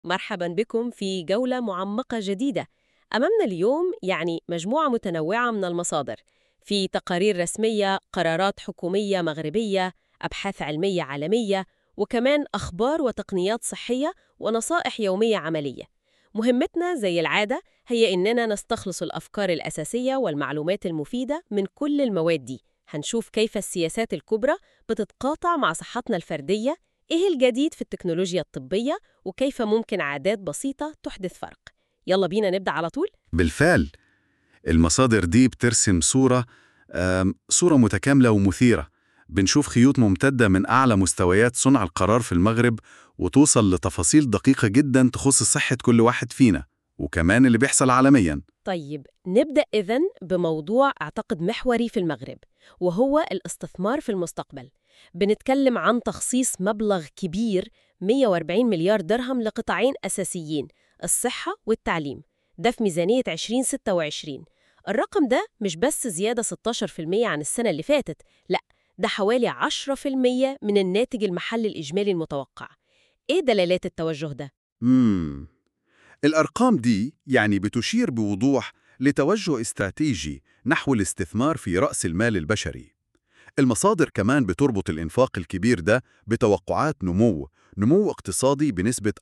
مرحبا بكم في جولة معمقة جديدة أمامنا اليوم يعني مجموعة متنوعة من المصادر في تقارير رسمية، قرارات حكومية مغربية، أبحاث علمية عالمية وكمان أخبار وتقنيات صحية ونصائح يومية عملية مهمتنا زي العادة هي إننا نستخلص الأفكار الأساسية والمعلومات المفيدة من كل المواد دي هنشوف كيف السياسات الكبرى بتتقاطع مع صحتنا الفردية إيه الجديد في التكنولوجيا الطبية وكيف ممكن عادات بسيطة تحدث فرق يلا بينا نبدأ على طول بالفعل المصادر دي بترسم صورة آم، صورة متكاملة ومثيرة بنشوف خيوط ممتدة من أعلى مستويات صنع القرار في المغرب وتوصل لتفاصيل دقيقة جدا تخص صحة كل واحد فينا وكمان اللي بيحصل عالميا طيب نبدأ إذن بموضوع أعتقد محوري في المغرب وهو الاستثمار في المستقبل بنتكلم عن تخصيص مبلغ كبير 140 مليار درهم لقطاعين أساسيين الصحة والتعليم ده في ميزانية 2026 الرقم ده مش بس زيادة 16% عن السنة اللي فاتت لا ده حوالي 10% من الناتج المحلي الإجمالي المتوقع إيه دلالات التوجه ده؟ مم. الأرقام دي يعني بتشير بوضوح لتوجه استراتيجي نحو الاستثمار في رأس المال البشري المصادر كمان بتربط الإنفاق الكبير ده بتوقعات نمو نمو اقتصادي بنسبة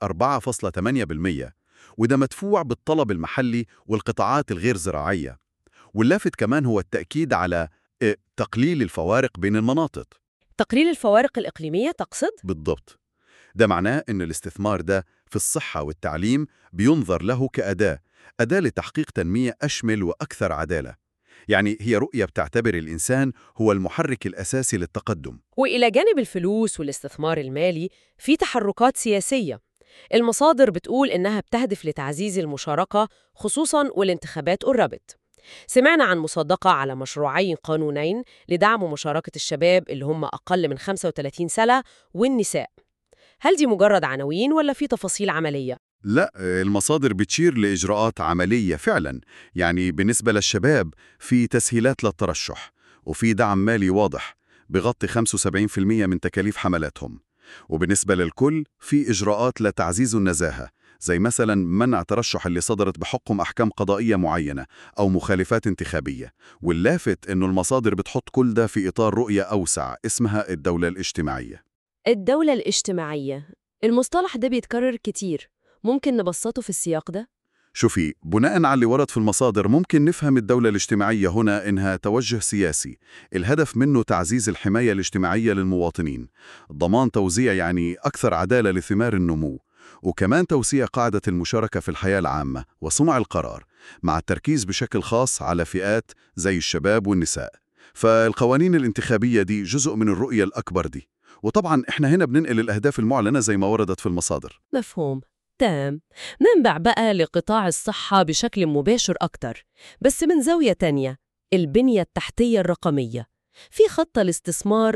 4.8% وده مدفوع بالطلب المحلي والقطاعات الغير زراعية واللافت كمان هو التأكيد على إيه، تقليل الفوارق بين المناطق تقليل الفوارق الإقليمية تقصد؟ بالضبط ده معناه أن الاستثمار ده في الصحة والتعليم بينظر له كأداة أداة لتحقيق تنمية أشمل وأكثر عدالة يعني هي رؤية بتعتبر الإنسان هو المحرك الأساسي للتقدم وإلى جانب الفلوس والاستثمار المالي في تحركات سياسية المصادر بتقول إنها بتهدف لتعزيز المشاركة خصوصاً والانتخابات قربت سمعنا عن مصادقة على مشروعين قانونين لدعم مشاركة الشباب اللي هم أقل من 35 سنة والنساء هل دي مجرد عناوين ولا في تفاصيل عملية؟ لا المصادر بتشير لإجراءات عملية فعلا يعني بالنسبة للشباب في تسهيلات للترشح وفي دعم مالي واضح بغطي 75% من تكاليف حملاتهم وبالنسبة للكل في إجراءات لتعزيز النزاهة زي مثلا منع ترشح اللي صدرت بحكم أحكام قضائية معينة أو مخالفات انتخابية واللافت إنه المصادر بتحط كل ده في إطار رؤية أوسع اسمها الدولة الاجتماعية الدولة الاجتماعية المصطلح ده بيتكرر كتير ممكن نبسطه في السياق ده؟ شوفي بناء على اللي ورد في المصادر ممكن نفهم الدولة الاجتماعية هنا إنها توجه سياسي الهدف منه تعزيز الحماية الاجتماعية للمواطنين ضمان توزيع يعني أكثر عدالة لثمار النمو وكمان توسيع قاعدة المشاركة في الحياة العامة وصنع القرار مع التركيز بشكل خاص على فئات زي الشباب والنساء فالقوانين الانتخابية دي جزء من الرؤية الأكبر دي وطبعا إحنا هنا بننقل الأهداف المعلنة زي ما وردت في المصادر مفهوم تام ننبع بقى لقطاع الصحة بشكل مباشر أكتر بس من زاوية تانية البنية التحتية الرقمية في خطة لاستثمار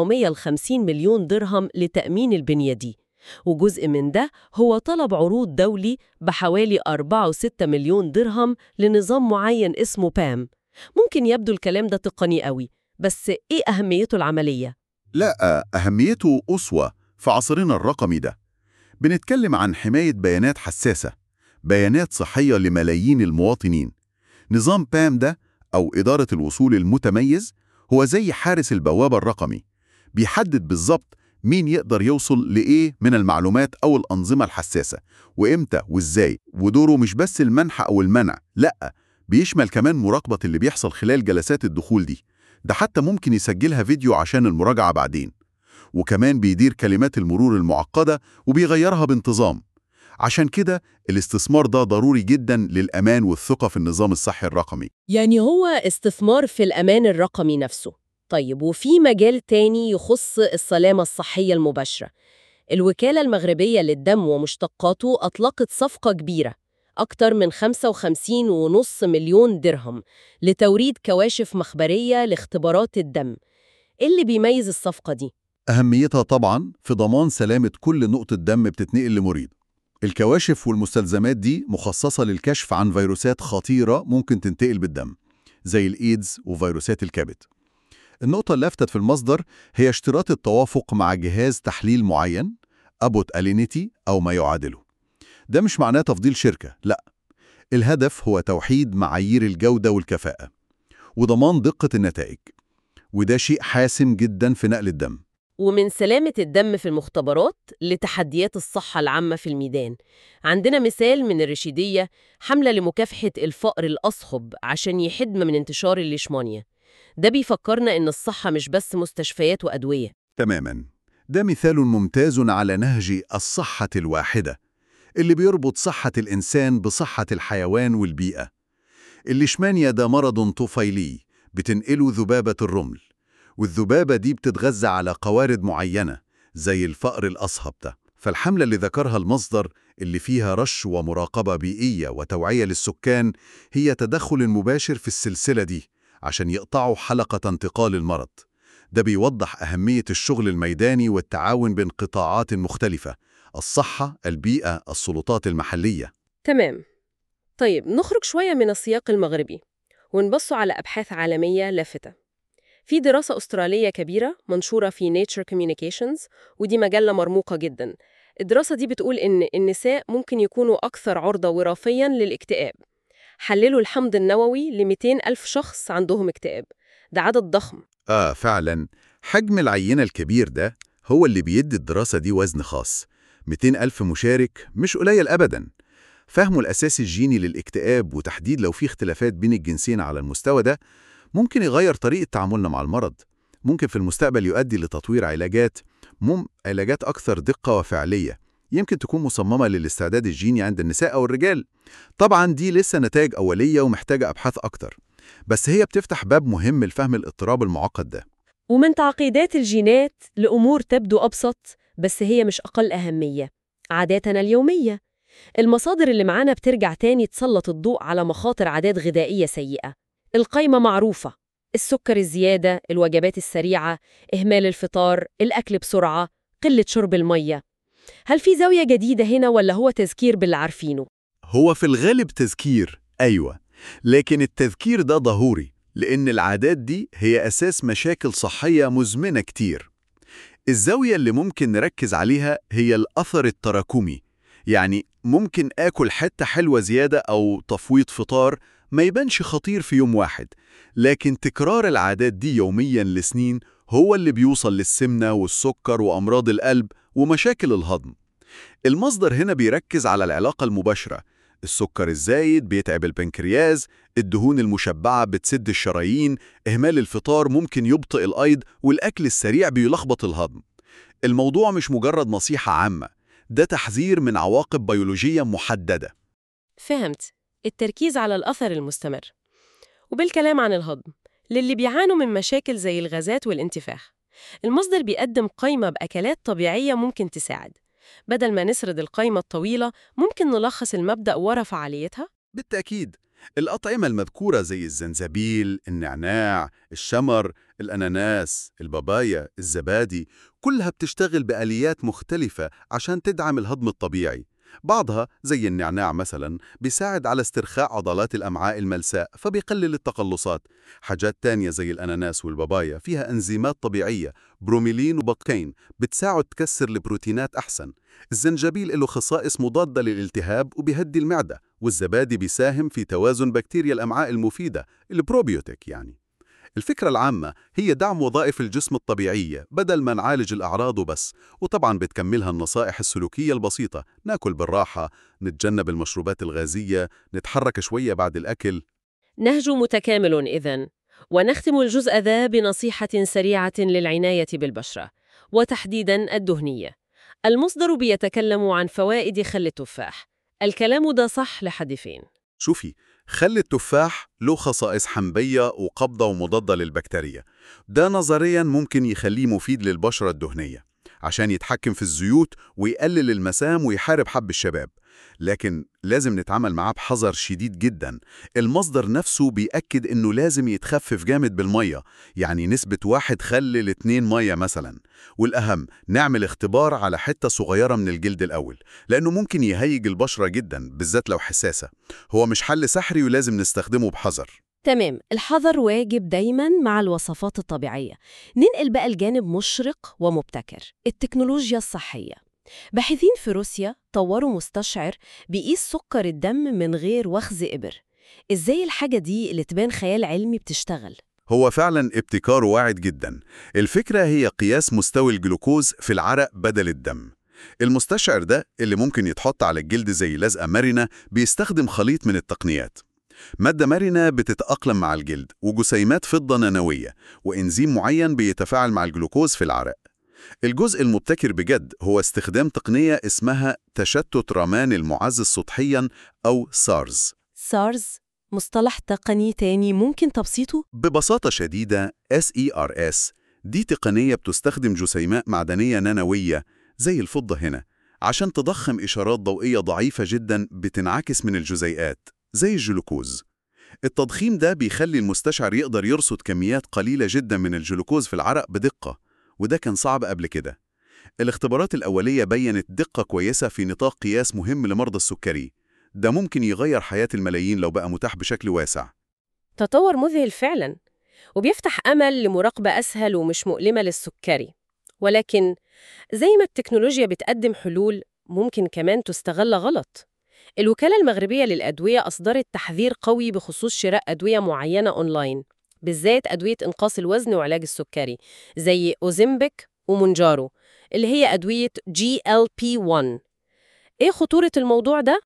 450 مليون درهم لتأمين البنية دي وجزء من ده هو طلب عروض دولي بحوالي 4.6 مليون درهم لنظام معين اسمه بام ممكن يبدو الكلام ده تقني قوي بس إيه أهميته العملية؟ لا أهميته أسوة في عصرنا الرقمي ده بنتكلم عن حماية بيانات حساسة بيانات صحية لملايين المواطنين نظام بام ده أو إدارة الوصول المتميز هو زي حارس البوابة الرقمي بيحدد بالظبط مين يقدر يوصل لإيه من المعلومات أو الأنظمة الحساسة وإمتى وإزاي ودوره مش بس المنح أو المنع لأ بيشمل كمان مراقبة اللي بيحصل خلال جلسات الدخول دي ده حتى ممكن يسجلها فيديو عشان المراجعة بعدين وكمان بيدير كلمات المرور المعقدة وبيغيرها بانتظام عشان كده الاستثمار ده ضروري جدا للأمان والثقة في النظام الصحي الرقمي يعني هو استثمار في الأمان الرقمي نفسه طيب وفي مجال تاني يخص السلامة الصحية المباشرة الوكالة المغربية للدم ومشتقاته أطلقت صفقة كبيرة أكتر من 55.5 مليون درهم لتوريد كواشف مخبرية لاختبارات الدم إيه اللي بيميز الصفقة دي؟ أهميتها طبعا في ضمان سلامة كل نقطة دم بتتنقل لمريض الكواشف والمستلزمات دي مخصصة للكشف عن فيروسات خطيرة ممكن تنتقل بالدم زي الإيدز وفيروسات الكبد النقطة اللي لفتت في المصدر هي اشتراط التوافق مع جهاز تحليل معين أبوت ألينيتي أو ما يعادله ده مش معناه تفضيل شركة لا الهدف هو توحيد معايير الجودة والكفاءة وضمان دقة النتائج وده شيء حاسم جدا في نقل الدم ومن سلامة الدم في المختبرات لتحديات الصحة العامة في الميدان عندنا مثال من الرشيدية حملة لمكافحة الفقر الأصخب عشان يحد من انتشار الليشمانيا ده بيفكرنا إن الصحة مش بس مستشفيات وأدوية تماما ده مثال ممتاز على نهج الصحة الواحدة اللي بيربط صحة الإنسان بصحة الحيوان والبيئة الليشمانيا ده مرض طفيلي بتنقله ذبابة الرمل والذبابة دي بتتغذى على قوارض معينة زي الفأر الأصهب ده فالحملة اللي ذكرها المصدر اللي فيها رش ومراقبة بيئية وتوعية للسكان هي تدخل مباشر في السلسلة دي عشان يقطعوا حلقة انتقال المرض ده بيوضح أهمية الشغل الميداني والتعاون بين قطاعات مختلفة الصحة، البيئة، السلطات المحلية تمام طيب نخرج شوية من السياق المغربي ونبص على أبحاث عالمية لافتة في دراسة أسترالية كبيرة منشورة في Nature Communications ودي مجلة مرموقة جدا الدراسة دي بتقول إن النساء ممكن يكونوا أكثر عرضة وراثيا للاكتئاب حللوا الحمض النووي ل 200 ألف شخص عندهم اكتئاب ده عدد ضخم آه فعلا حجم العينة الكبير ده هو اللي بيدي الدراسة دي وزن خاص 200 ألف مشارك مش قليل أبدا فهمه الأساسي الجيني للاكتئاب وتحديد لو في اختلافات بين الجنسين على المستوى ده ممكن يغير طريقة تعاملنا مع المرض ممكن في المستقبل يؤدي لتطوير علاجات مم علاجات أكثر دقة وفعلية يمكن تكون مصممة للاستعداد الجيني عند النساء أو الرجال طبعا دي لسه نتائج أولية ومحتاجة أبحاث أكتر بس هي بتفتح باب مهم لفهم الاضطراب المعقد ده ومن تعقيدات الجينات لأمور تبدو أبسط بس هي مش أقل أهمية عاداتنا اليومية المصادر اللي معانا بترجع تاني تسلط الضوء على مخاطر عادات غذائية سيئة القايمة معروفة السكر الزيادة، الوجبات السريعة، إهمال الفطار، الأكل بسرعة، قلة شرب المية هل في زاوية جديدة هنا ولا هو تذكير باللي عارفينه؟ هو في الغالب تذكير أيوة لكن التذكير ده ضروري لأن العادات دي هي أساس مشاكل صحية مزمنة كتير الزاوية اللي ممكن نركز عليها هي الأثر التراكمي يعني ممكن آكل حتة حلوة زيادة أو تفويض فطار ما يبانش خطير في يوم واحد لكن تكرار العادات دي يوميا لسنين هو اللي بيوصل للسمنة والسكر وأمراض القلب ومشاكل الهضم المصدر هنا بيركز على العلاقة المباشرة السكر الزايد بيتعب البنكرياز الدهون المشبعة بتسد الشرايين إهمال الفطار ممكن يبطئ الأيض والأكل السريع بيلخبط الهضم الموضوع مش مجرد نصيحة عامة ده تحذير من عواقب بيولوجية محددة فهمت التركيز على الأثر المستمر وبالكلام عن الهضم للي بيعانوا من مشاكل زي الغازات والانتفاخ المصدر بيقدم قائمة بأكلات طبيعية ممكن تساعد بدل ما نسرد القائمة الطويلة ممكن نلخص المبدأ ورا فعاليتها بالتأكيد الأطعمة المذكورة زي الزنزبيل، النعناع، الشمر، الأناناس، البابايا، الزبادي كلها بتشتغل بآليات مختلفة عشان تدعم الهضم الطبيعي بعضها زي النعناع مثلا بيساعد على استرخاء عضلات الأمعاء الملساء فبيقلل التقلصات حاجات تانية زي الأناناس والبابايا فيها أنزيمات طبيعية بروميلين وبقين بتساعد تكسر البروتينات أحسن الزنجبيل له خصائص مضادة للالتهاب وبيهدي المعدة والزبادي بيساهم في توازن بكتيريا الأمعاء المفيدة البروبيوتيك يعني الفكرة العامة هي دعم وظائف الجسم الطبيعية بدل ما نعالج الأعراض وبس وطبعا بتكملها النصائح السلوكية البسيطة ناكل بالراحة نتجنب المشروبات الغازية نتحرك شوية بعد الأكل نهج متكامل إذن ونختم الجزء ذا بنصيحة سريعة للعناية بالبشرة وتحديداً الدهنية المصدر بيتكلم عن فوائد خل التفاح الكلام ده صح لحد فين؟ شوفي خل التفاح له خصائص حمضية وقبضة ومضادة للبكتيريا ده نظريا ممكن يخليه مفيد للبشرة الدهنية عشان يتحكم في الزيوت ويقلل المسام ويحارب حب الشباب لكن لازم نتعامل معاه بحذر شديد جدا المصدر نفسه بيأكد انه لازم يتخفف جامد بالمية يعني نسبة واحد خل لاتنين مية مثلا والأهم نعمل اختبار على حتة صغيرة من الجلد الأول لأنه ممكن يهيج البشرة جدا بالذات لو حساسة هو مش حل سحري ولازم نستخدمه بحذر تمام الحذر واجب دايما مع الوصفات الطبيعية ننقل بقى الجانب مشرق ومبتكر التكنولوجيا الصحية باحثين في روسيا طوروا مستشعر بيقيس سكر الدم من غير وخز إبر إزاي الحاجة دي اللي تبان خيال علمي بتشتغل؟ هو فعلا ابتكار واعد جدا الفكرة هي قياس مستوى الجلوكوز في العرق بدل الدم المستشعر ده اللي ممكن يتحط على الجلد زي لزقة مرنة بيستخدم خليط من التقنيات مادة مرنة بتتأقلم مع الجلد وجسيمات فضة نانوية وإنزيم معين بيتفاعل مع الجلوكوز في العرق الجزء المبتكر بجد هو استخدام تقنية اسمها تشتت رمان المعزز سطحيا أو سارز سارز مصطلح تقني تاني ممكن تبسيطه؟ ببساطة شديدة SERS دي تقنية بتستخدم جسيمات معدنية نانوية زي الفضة هنا عشان تضخم إشارات ضوئية ضعيفة جدا بتنعكس من الجزيئات زي الجلوكوز التضخيم ده بيخلي المستشعر يقدر يرصد كميات قليلة جدا من الجلوكوز في العرق بدقة وده كان صعب قبل كده الاختبارات الأولية بينت دقة كويسة في نطاق قياس مهم لمرضى السكري ده ممكن يغير حياة الملايين لو بقى متاح بشكل واسع تطور مذهل فعلا وبيفتح أمل لمراقبة أسهل ومش مؤلمة للسكري ولكن زي ما التكنولوجيا بتقدم حلول ممكن كمان تستغل غلط الوكالة المغربية للأدوية أصدرت تحذير قوي بخصوص شراء أدوية معينة أونلاين بالذات أدوية إنقاص الوزن وعلاج السكري زي أوزيمبيك ومونجارو اللي هي أدوية GLP-1 إيه خطورة الموضوع ده؟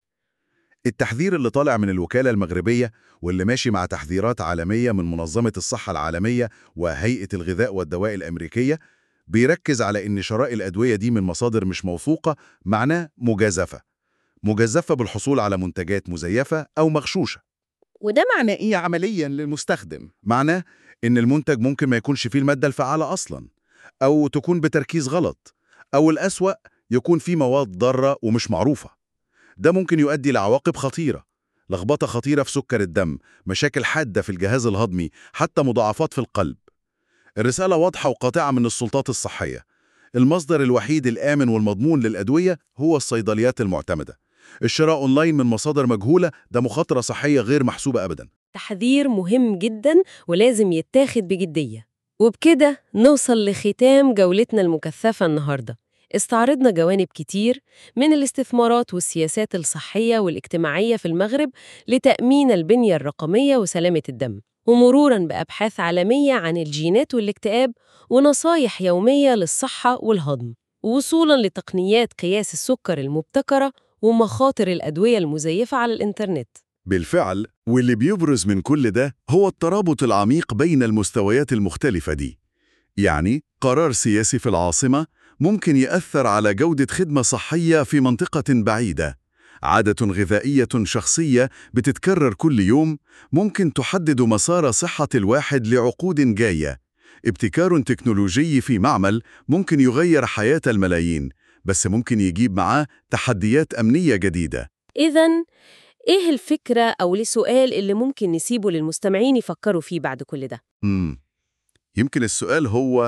التحذير اللي طالع من الوكالة المغربية واللي ماشي مع تحذيرات عالمية من منظمة الصحة العالمية وهيئة الغذاء والدواء الأمريكية بيركز على إن شراء الأدوية دي من مصادر مش موثوقة معناه مجازفة مجازفة بالحصول على منتجات مزيفة أو مغشوشة وده معناه إيه عملياً للمستخدم؟ معناه إن المنتج ممكن ما يكونش فيه المادة الفعالة أصلاً أو تكون بتركيز غلط أو الأسوأ يكون فيه مواد ضارة ومش معروفة ده ممكن يؤدي لعواقب خطيرة لخبطة خطيرة في سكر الدم مشاكل حادة في الجهاز الهضمي حتى مضاعفات في القلب الرسالة واضحة وقاطعة من السلطات الصحية المصدر الوحيد الآمن والمضمون للأدوية هو الصيدليات المعتمدة الشراء أونلاين من مصادر مجهولة ده مخاطرة صحية غير محسوبة أبداً تحذير مهم جدا ولازم يتاخد بجدية وبكده نوصل لختام جولتنا المكثفة النهاردة استعرضنا جوانب كتير من الاستثمارات والسياسات الصحية والاجتماعية في المغرب لتأمين البنية الرقمية وسلامة الدم ومروراً بأبحاث عالمية عن الجينات والاكتئاب ونصايح يومية للصحة والهضم ووصولاً لتقنيات قياس السكر المبتكرة ومخاطر الأدوية المزيفة على الإنترنت بالفعل واللي بيبرز من كل ده هو الترابط العميق بين المستويات المختلفة دي يعني قرار سياسي في العاصمة ممكن يأثر على جودة خدمة صحية في منطقة بعيدة عادة غذائية شخصية بتتكرر كل يوم ممكن تحدد مسار صحة الواحد لعقود جاية ابتكار تكنولوجي في معمل ممكن يغير حياة الملايين بس ممكن يجيب معاه تحديات أمنية جديدة إذا إيه الفكرة أو السؤال اللي ممكن نسيبه للمستمعين يفكروا فيه بعد كل ده؟ مم. يمكن السؤال هو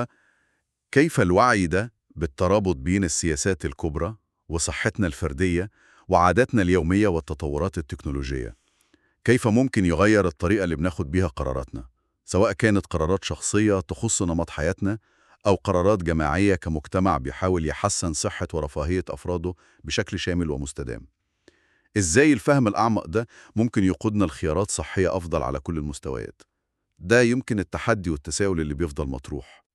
كيف الوعي ده بالترابط بين السياسات الكبرى وصحتنا الفردية وعاداتنا اليومية والتطورات التكنولوجية كيف ممكن يغير الطريقة اللي بناخد بيها قراراتنا سواء كانت قرارات شخصية تخص نمط حياتنا أو قرارات جماعية كمجتمع بيحاول يحسن صحة ورفاهية أفراده بشكل شامل ومستدام إزاي الفهم الأعمق ده ممكن يقودنا لخيارات صحية أفضل على كل المستويات ده يمكن التحدي والتساؤل اللي بيفضل مطروح